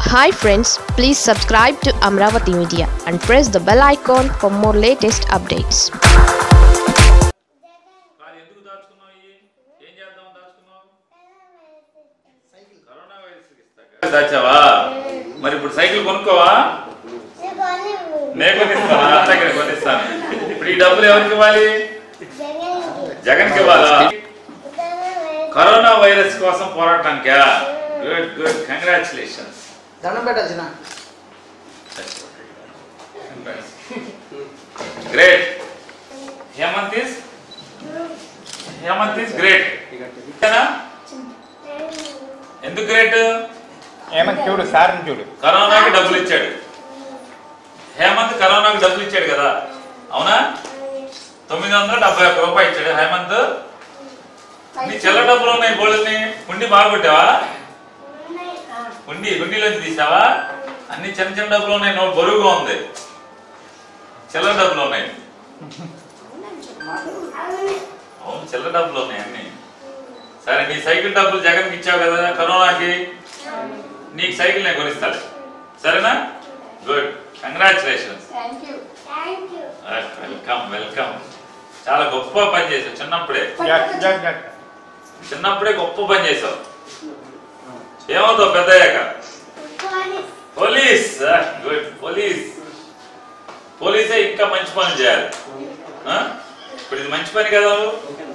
Hi friends please subscribe to Amaravati media and press the bell icon for more latest updates కాదు ఎందుకు దాచుకున్నావు ఇవి ఏం చేద్దాం దాచుకున్నావు కరోనా వైరస్ ఇస్తాక దాచావా మరి ఇప్పుడు సైకిల్ కొనుక్కోవా నేను కొనిస్తాను దగ్గర కొనిస్తాను ఇప్పుడు ఈ డబ్బులు ఎవరికి ఇవ్వాలి జగన్కి ఇవ్వాలా కరోనా వైరస్ కోసం పోరాటానికా గుడ్ గుడ్ కంగ్రాచులేషన్స్ దండం పెట్టాల్సిన great Hemant is Hemant is great ఎందుకు గ్రేట్ ఏమని చూడు సార్ని చూడు కరోనాకి డబ్బులు ఇచ్చాడు హేమంత్ కరోనాకి డబ్బులు ఇచ్చాడు కదా అవునా తొమ్మిది వందల డెబ్బై ఒక్క రూపాయి ఇచ్చాడు హేమంత్ నీ చిల్లర డబ్బులు ఉన్నాయి బోళ్ళని ఉండి బాగుంటావా ఉండి గుండీలోంచి తీసావా అన్ని చిన్న చిన్న డబ్బులు ఉన్నాయి నోట్ బరువుగా ఉంది చిల్లర డబ్బులు ఉన్నాయి అవును చిల్లర డబ్బులు ఉన్నాయి అన్ని సరే నీ సైకిల్ డబ్బులు జగన్కి ఇచ్చావు కదా కరోనాకి నీకు సైకిల్ నేను కొనిస్తాను సరేనా గుడ్ కంగ్రాచులేషన్స్ వెల్కమ్ వెల్కమ్ చాలా గొప్ప పని చేసావు చిన్నప్పుడే జగ్ జగ్ జగ్ చిన్నప్పుడే గొప్ప పని చేసావు ఏమవుతావు పెద్ద అయ్యాక పోలీస్ గుడ్ పోలీస్ పోలీసే ఇంకా మంచి పనులు చేయాలి ఆ? ఇప్పుడు ఇది మంచి పని కదా